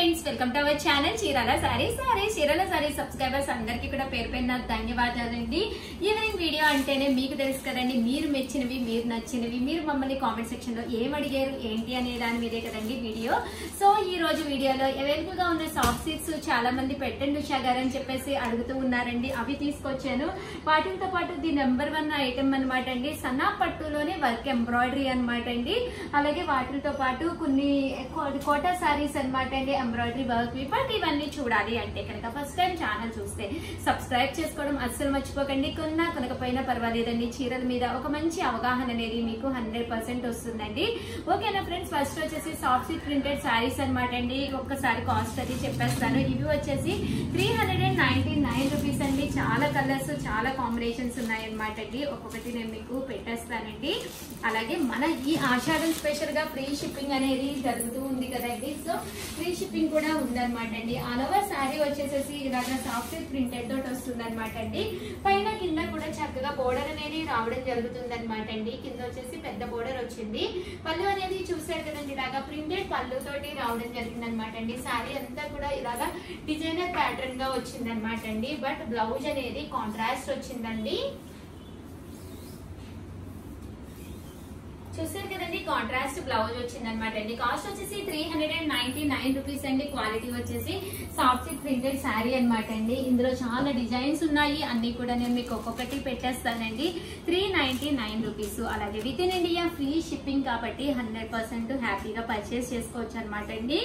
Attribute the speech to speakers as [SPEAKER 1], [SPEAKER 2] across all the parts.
[SPEAKER 1] friends welcome to our channel Chirala sari sorry Chirala sari subscribers అందరికీ కూడా పేరు పేరున ధన్యవాదాలండి ఈవినింగ్ వీడియో అంటేనే మీకు తెలుసు కదండి మీరు మెచ్చినవి మీరు నచ్చినవి మీరు మమ్మల్ని కామెంట్ సెక్షన్ లో ఏం అడిగారు ఏంటి అనే దాని మీదే కదండి వీడియో సో ఈ రోజు వీడియోలో అవైలబుల్ గా ఉన్న సాఫ్ట్ సీట్స్ చాలా మంది పెట్టండి ఉషా గారు అని చెప్పేసి అడుగుతూ ఉన్నారండి అవి తీసుకొచ్చాను వాటితో పాటు ది నెంబర్ వన్ ఐటమ్ అనమాట అండి సన్నా పట్టులోనే వర్క్ ఎంబ్రాయిడరీ అనమాట అండి అలాగే వాటితో పాటు కొన్ని కో- కోటా సారీస్ అనమాట అండి ఎంబ్రాయిడరీ వర్క్ బట్ ఇవన్నీ చూడాలి అంటే కనుక ఫస్ట్ టైం ఛానల్ చూస్తే సబ్స్క్రైబ్ చేసుకోవడం అస్సలు మర్చిపోకండి కొన్నా కొనకపోయినా పర్వాలేదండి చీరల మీద ఒక మంచి అవగాహన అనేది మీకు హండ్రెడ్ పర్సెంట్ వస్తుందండి ఓకేనా ఫ్రెండ్స్ ఫస్ట్ వచ్చేసి సాఫ్ట్ సిల్క్ ప్రింటెడ్ శారీస్ అనమాట అండి ఒక్కసారి కాస్ట్ అది చెప్పేస్తాను ఇవి వచ్చేసి three hundred and ninety nine rupees అండి చాలా కలర్స్ చాలా కాంబినేషన్స్ ఉన్నాయన్నమాట అండి ఒక్కొక్కటి నేను మీకు పెట్టేస్తానండి అలాగే మన ఈ ఆషాఢం స్పెషల్ గా ఫ్రీ షిప్పింగ్ అనేది జరుగుతూ ఉంది కదండి సో ఫ్రీ షిప్పింగ్ కూడా ఉందన్నమాట అండి ఆల్ ఓవర్ శారీ వచ్చేసేసి ఇలాగా సాఫ్ట్ ప్రింటెడ్ తోటి వస్తుంది అనమాట అండి పైన కింద కూడా చక్కగా బోర్డర్ అనేది రావడం జరుగుతుంది అనమాట అండి కింద వచ్చేసి పెద్ద బోర్డర్ వచ్చింది పళ్ళు అనేది చూసారు కదండి ఇలాగా ప్రింటెడ్ పళ్ళు తోటి రావడం జరిగింది అనమాట అండి శారీ అంతా కూడా ఇలాగా డిజైనర్ ప్యాటర్న్ గా వచ్చింది అనమాట అండి బట్ బ్లౌజ్ అనేది కాంట్రాస్ట్ వచ్చిందండి చూసారు కదండి కాంట్రాస్ట్ బ్లౌజ్ వచ్చింది అనమాట అండి కాస్ట్ వచ్చేసి three hundred and ninety nine rupees అండి క్వాలిటీ వచ్చేసి సాఫ్ట్ సిల్క్ ప్రింటెడ్ శారీ అనమాట అండి ఇందులో చాలా డిజైన్స్ ఉన్నాయి అన్ని కూడా నేను మీకు ఒక్కొక్కటి పెట్టేస్తానండి త్రీ నైన్టీ నైన్ రూపీస్ అలాగే within India free shipping కాబట్టి హండ్రెడ్ పర్సెంట్ హ్యాపీగా పర్చేస్ చేసుకోవచ్చు అనమాట అండి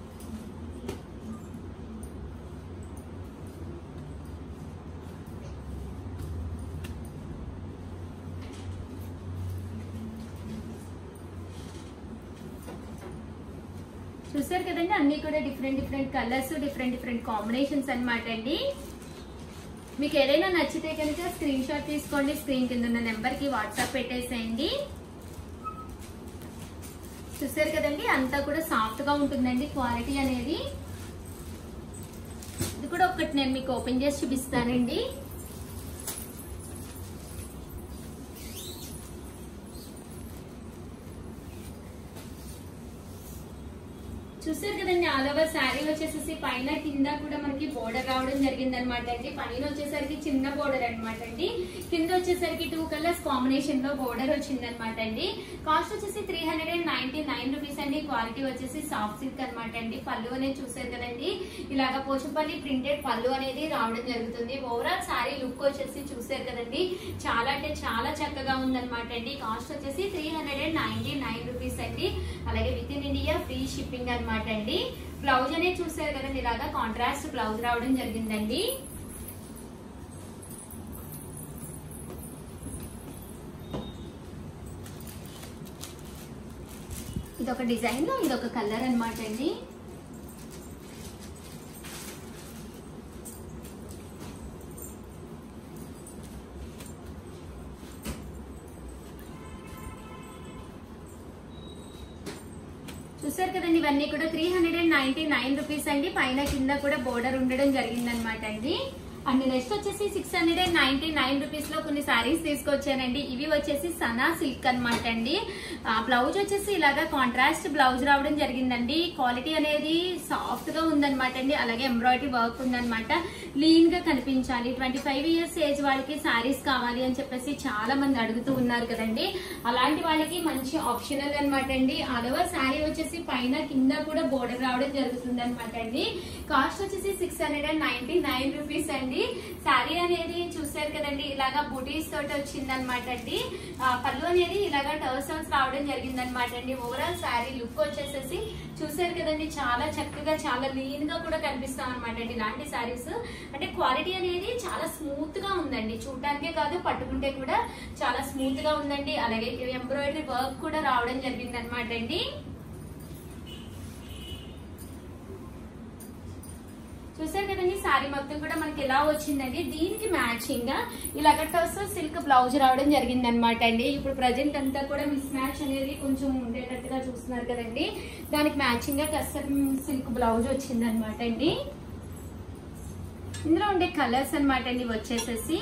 [SPEAKER 1] చూసారు కదండి అన్ని కూడా different different colours different different combinations అన్నమాట అండి మీకు ఏదైనా నచ్చితే కనుక స్క్రీన్ షాట్ తీసుకోండి స్క్రీన్ కింద ఉన్న నెంబర్ కి వాట్సాప్ పెట్టేసేయండి చూసారు కదండి అంతా కూడా సాఫ్ట్ గా ఉంటుందండి క్వాలిటీ అనేది ఇది కూడా ఒకటి నేను మీకు ఓపెన్ చేసి చూపిస్తానండి చూసారు కదండి ఆల్ ఓవర్ శారీ వచ్చేసేసి పైన కింద కూడా మనకి బోర్డర్ రావడం జరిగింది అనమాట అండి పైన వచ్చేసరికి చిన్న బోర్డర్ అనమాట అండి కింద వచ్చేసరికి టూ కలర్స్ కాంబినేషన్ లో బోర్డర్ వచ్చింది అనమాట అండి కాస్ట్ వచ్చేసి three hundred and ninety nine rupees అండి క్వాలిటీ వచ్చేసి సాఫ్ట్ సిల్క్ అనమాట అండి పళ్ళు అనేది చూసారు కదండి ఇలాగ పోచంపల్లి ప్రింటెడ్ పళ్ళు అనేది రావడం జరుగుతుంది ఓవరాల్ శారీ లుక్ వచ్చేసి చూసారు కదండి చాలా అంటే చాలా చక్కగా ఉందన్నమాట అండి కాస్ట్ వచ్చేసి three hundred and ninety nine rupees అండి అలాగే within India free shipping అనమాట అండి బ్లౌజ్ అనేది చూసారు కదండి ఇలాగా కాంట్రాస్ట్ బ్లౌజ్ రావడం జరిగిందండి ఇది ఒక డిజైన్ లో ఇది ఒక కలర్ అనమాట అండి చూసారు కదండి ఇవన్నీ కూడా three hundred and ninety nine rupees అండి పైన కింద కూడా బోర్డర్ ఉండడం జరిగింది అనమాట అండి అండ్ నెక్స్ట్ వచ్చేసి six hundred and ninety nine rupees లో కొన్ని సారీస్ తీసుకొచ్చానండి ఇవి వచ్చేసి సనా సిల్క్ అనమాట అండి బ్లౌజ్ వచ్చేసి ఇలాగా కాంట్రాస్ట్ బ్లౌజ్ రావడం జరిగిందండి క్వాలిటీ అనేది సాఫ్ట్ గా ఉందన్నమాట అండి అలాగే ఎంబ్రాయిడరీ వర్క్ ఉందన్నమాట లీన్ గా కనిపించాలి ట్వంటీ ఫైవ్ ఇయర్స్ ఏజ్ వాళ్ళకి సారీస్ కావాలి అని చెప్పేసి చాలా మంది అడుగుతూ ఉన్నారు కదండి అలాంటి వాళ్ళకి మంచి ఆప్షనల్ అనమాట అండి అదవ శారీ వచ్చేసి పైన కింద కూడా బోర్డర్ రావడం జరుగుతుంది అనమాట అండి కాస్ట్ వచ్చేసి six hundred and ninety nine rupees అండి శారీ అనేది చూసారు కదండి ఇలాగా బుటీస్ తోటి వచ్చింది అనమాట అండి ఆ, పళ్ళు అనేది ఇలాగా టర్సల్స్ రావడం జరిగింది అనమాట అండి ఓవరాల్ శారీ లుక్ వచ్చేసేసి చూసారు కదండి చాలా చక్కగా చాలా లీన్ గా కూడా కనిపిస్తాం అనమాట అండి ఇలాంటి శారీస్ అంటే క్వాలిటీ అనేది చాలా స్మూత్ గా ఉందండి చూడటానికే కాదు పట్టుకుంటే కూడా చాలా స్మూత్ గా ఉందండి అలాగే ఎంబ్రాయిడరీ వర్క్ కూడా రావడం జరిగింది అనమాట అండి చూసారు కదండి సారీ మొత్తం కూడా మనకి ఎలా వచ్చిందండి దీనికి మ్యాచింగ్ గా ఇలాగ టర్సల్ సిల్క్ బ్లౌజ్ రావడం జరిగింది అనమాట అండి ఇప్పుడు ప్రజెంట్ అంతా కూడా మిస్ మ్యాచ్ అనేది కొంచెం ఉండేటట్టుగా చూస్తున్నారు కదండి దానికి మ్యాచింగ్ గా టర్సల్ సిల్క్ బ్లౌజ్ వచ్చింది అనమాట అండి ఇందులో ఉండే కలర్స్ అనమాట అండి ఇవి వచ్చేసేసి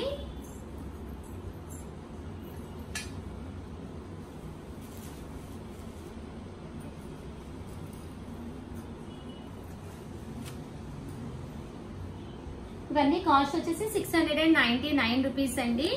[SPEAKER 1] ఇవన్నీ కాస్ట్ వచ్చేసి six hundred and ninety nine rupees అండి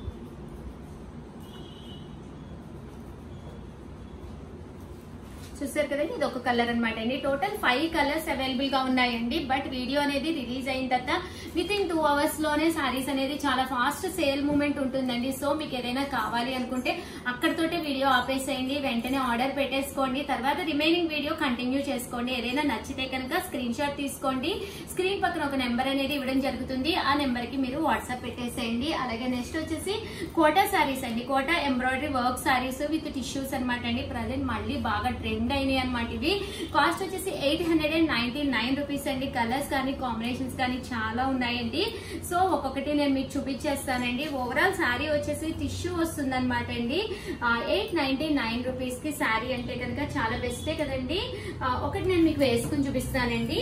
[SPEAKER 1] చూసారు కదండి ఇది ఒక కలర్ అనమాట అండి టోటల్ ఫైవ్ కలర్స్ అవైలబుల్ గా ఉన్నాయండి బట్ వీడియో అనేది రిలీజ్ అయిన తర్వాత విత్ ఇన్ టూ అవర్స్ లోనే సారీస్ అనేది చాలా ఫాస్ట్ సేల్ మూమెంట్ ఉంటుందండి సో మీకు ఏదైనా కావాలి అనుకుంటే అక్కడతోటే వీడియో ఆపేసేయండి వెంటనే ఆర్డర్ పెట్టేసుకోండి తర్వాత రిమైనింగ్ వీడియో కంటిన్యూ చేసుకోండి ఏదైనా నచ్చితే కనుక స్క్రీన్ షాట్ తీసుకోండి స్క్రీన్ పక్కన ఒక నెంబర్ అనేది ఇవ్వడం జరుగుతుంది ఆ నెంబర్ కి మీరు వాట్సాప్ పెట్టేసేయండి అలాగే నెక్స్ట్ వచ్చేసి కోటా సారీస్ అండి Kota embroidery work sarees with tissues అనమాట అండి ప్రజెంట్ మళ్ళీ బాగా ట్రెండ్ అయినాయి అనమాట ఇవి కాస్ట్ వచ్చేసి eight hundred and ninety nine rupees అండి కలర్స్ కానీ కాంబినేషన్స్ కానీ చాలా ఉన్నాయండి సో ఒక్కొక్కటి నేను మీకు చూపించేస్తానండి ఓవరాల్ శారీ వచ్చేసి టిష్యూ వస్తుంది అనమాట అండి ఎయిట్ నైన్టీ నైన్ రూపీస్ కి శారీ అంటే కనుక చాలా బెస్టే కదండి ఆ, ఒకటి నేను మీకు వేసుకుని చూపిస్తానండి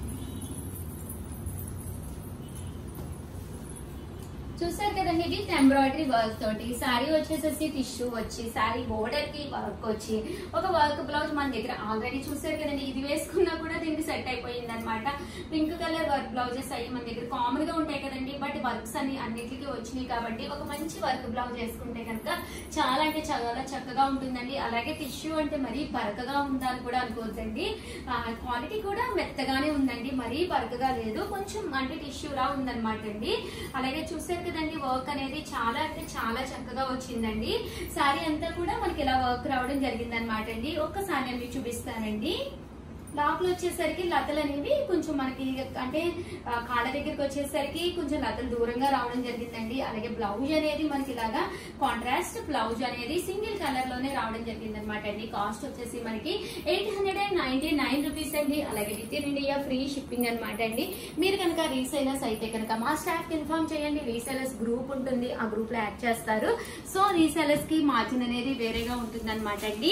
[SPEAKER 1] చూసారు కదండి ఇది ఎంబ్రాయిడరీ వర్క్ తోటి శారీ వచ్చేసేసి టిష్యూ వచ్చి శారీ బోర్డర్ కి వర్క్ వచ్చి ఒక వర్క్ బ్లౌజ్ మన దగ్గర ఆల్రెడీ చూసారు కదండి ఇది వేసుకున్నా కూడా దీనికి సెట్ అయిపోయింది అనమాట పింక్ కలర్ వర్క్ బ్లౌజెస్ అయ్యి మన దగ్గర కామన్ గా ఉంటాయి కదండి బట్ వర్క్స్ అన్ని అన్నిటికీ వచ్చినాయి కాబట్టి ఒక మంచి వర్క్ బ్లౌజ్ వేసుకుంటే కనుక చాలా అంటే చాలా చక్కగా ఉంటుందండి అలాగే టిష్యూ అంటే మరీ బరకగా ఉందని కూడా అనుకోవద్దండి క్వాలిటీ కూడా మెత్తగానే ఉందండి మరీ బరకగా లేదు కొంచెం అంటే టిష్యూ లా ఉందన్నమాట అండి అలాగే చూసారు కదండి వర్క్ అనేది చాలా అంటే చాలా చక్కగా వచ్చిందండి సారీ అంతా కూడా మనకి ఇలా వర్క్ రావడం జరిగింది అనమాట అండి ఒక్కసారి నేను మీకు చూపిస్తానండి లోపల వచ్చేసరికి లతలు అనేవి కొంచెం మనకి అంటే ఆ, కాళ్ళ దగ్గరికి వచ్చేసరికి కొంచెం లతలు దూరంగా రావడం జరిగిందండి అలాగే బ్లౌజ్ అనేది మనకి ఇలాగా కాంట్రాస్ట్ బ్లౌజ్ అనేది సింగిల్ కలర్ లోనే రావడం జరిగింది అనమాట అండి కాస్ట్ వచ్చేసి మనకి eight hundred and ninety nine rupees అండి అలాగే within India free shipping అనమాట అండి మీరు కనుక రీసేలర్స్ అయితే కనుక మా స్టాఫ్ ఇన్ఫార్మ్ చేయండి రీసేలర్స్ గ్రూప్ ఉంటుంది ఆ గ్రూప్ లో యాడ్ చేస్తారు సో రీసేలర్స్ కి మార్జిన్ అనేది వేరేగా ఉంటుంది అనమాట అండి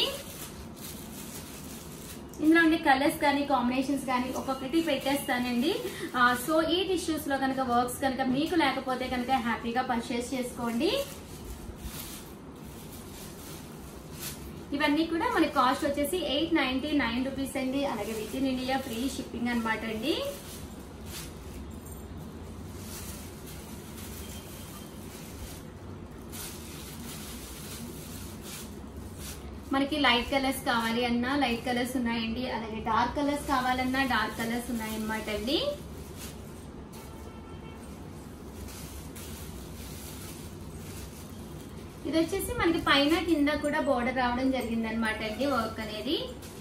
[SPEAKER 1] ఇందులో ఉండే కలర్స్ కానీ కాంబినేషన్స్ కానీ ఒక్కొక్కటి పెట్టేస్తానండి ఆ, సో ఈ టిష్యూస్ లో కనుక వర్క్స్ కనుక మీకు లేకపోతే కనుక హ్యాపీగా పర్చేస్ చేసుకోండి ఇవన్నీ కూడా మన కాస్ట్ వచ్చేసి ఎయిట్ నైన్టీ నైన్ రూపీస్ అండి అలాగే within India free shipping అనమాట అండి మనకి లైట్ కలర్స్ కావాలి అన్నా లైట్ కలర్స్ ఉన్నాయండి అలాగే డార్క్ కలర్స్ కావాలన్నా డార్క్ కలర్స్ ఉన్నాయన్నమాట అండి ఇది వచ్చేసి మనకి పైన కింద కూడా బోర్డర్ రావడం జరిగింది అనమాట అండి వర్క్ అనేది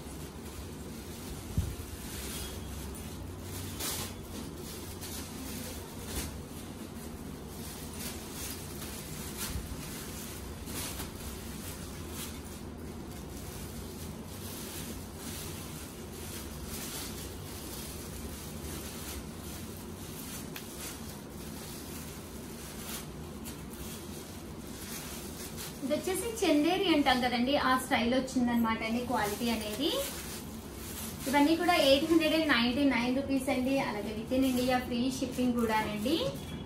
[SPEAKER 1] ఇది వచ్చేసి చందేరి అంటాం కదండి ఆ స్టైల్ వచ్చిందనమాట అండి క్వాలిటీ అనేది ఇవన్నీ కూడా eight hundred and ninety nine rupees అండి అలాగే within India free shipping కూడానండి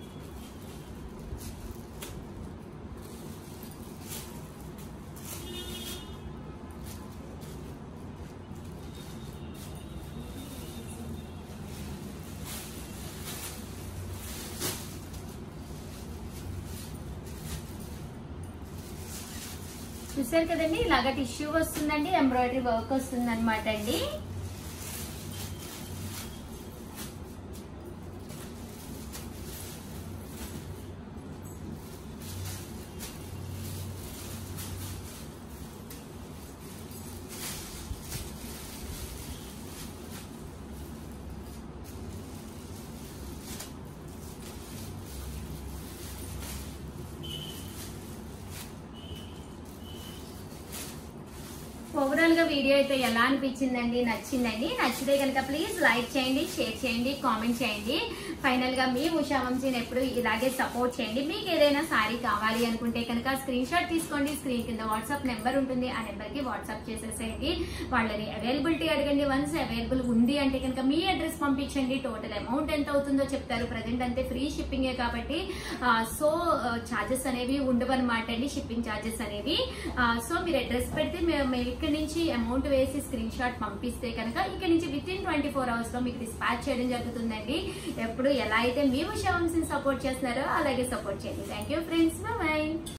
[SPEAKER 1] చూసారు కదండి ఇలాగ టిష్యూ వస్తుందండి ఎంబ్రాయిడరీ వర్క్ వస్తుంది అనమాట అండి ఓవరాల్ గా వీడియో అయితే ఎలా అనిపించిందండి నచ్చిందండి నచ్చితే కనుక ప్లీజ్ లైక్ చేయండి షేర్ చేయండి కామెంట్ చేయండి ఫైనల్ గా మీ ఉషా వంశీని ఎప్పుడు ఇలాగే సపోర్ట్ చేయండి మీకు ఏదైనా సారీ కావాలి అనుకుంటే కనుక స్క్రీన్ షాట్ తీసుకోండి స్క్రీన్ కింద వాట్సాప్ నెంబర్ ఉంటుంది ఆ నెంబర్ కి వాట్సాప్ చేసేసేయండి వాళ్ళని అవైలబిలిటీ అడగండి వన్స్ అవైలబుల్ ఉంది అంటే కనుక మీ అడ్రస్ పంపించండి టోటల్ అమౌంట్ ఎంత అవుతుందో చెప్తారు ప్రజెంట్ అంతే ఫ్రీ షిప్పింగే కాబట్టి సో చార్జెస్ అనేవి ఉండవు అనమాట అండి షిప్పింగ్ చార్జెస్ అనేవి ఆ, సో మీరు అడ్రస్ పెడితే మేము మేము ఇక్కడి నుంచి నుంచి అమౌంట్ వేసి స్క్రీన్ షాట్ పంపిస్తే కనుక ఇక్కడ నుంచి within twenty four hours లో మీకు డిస్పాచ్ చేయడం జరుగుతుందండి ఎప్పుడు ఎలా అయితే మేము షామ్స్ సపోర్ట్ చేస్తున్నారో అలాగే సపోర్ట్ చేయండి థ్యాంక్ యూ ఫ్రెండ్స్ బాయ్